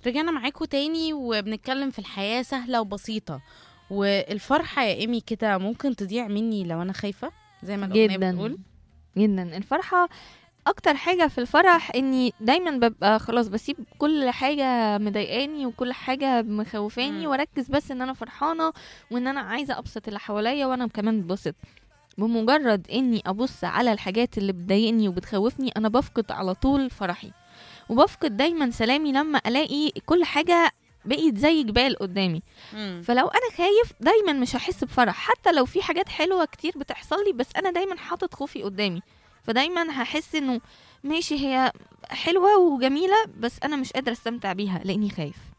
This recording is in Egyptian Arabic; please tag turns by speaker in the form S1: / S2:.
S1: رجعنا معاكم تاني وبنتكلم في الحياة سهلة وبسيطة والفرحة يا إيمي كده ممكن تضيع مني لو أنا خايفة زي ما الأغنية
S2: جدا
S1: بتقول
S2: جدا الفرحة اكتر حاجة في الفرح اني دايما ببقى خلاص بسيب كل حاجة مضايقاني وكل حاجة مخوفاني
S1: مم.
S2: واركز بس ان انا فرحانة وان انا عايزة ابسط اللي حواليا وانا كمان ببسط بمجرد اني ابص على الحاجات اللي بتضايقني وبتخوفني انا بفقد على طول فرحي وبفقد دايما سلامي لما الاقي كل حاجة بقيت زي جبال قدامي
S1: مم.
S2: فلو انا خايف دايما مش هحس بفرح حتى لو في حاجات حلوه كتير بتحصل لي بس انا دايما حاطط خوفي قدامي فدايما هحس انه ماشي هي حلوه وجميله بس انا مش قادره استمتع بيها لاني خايف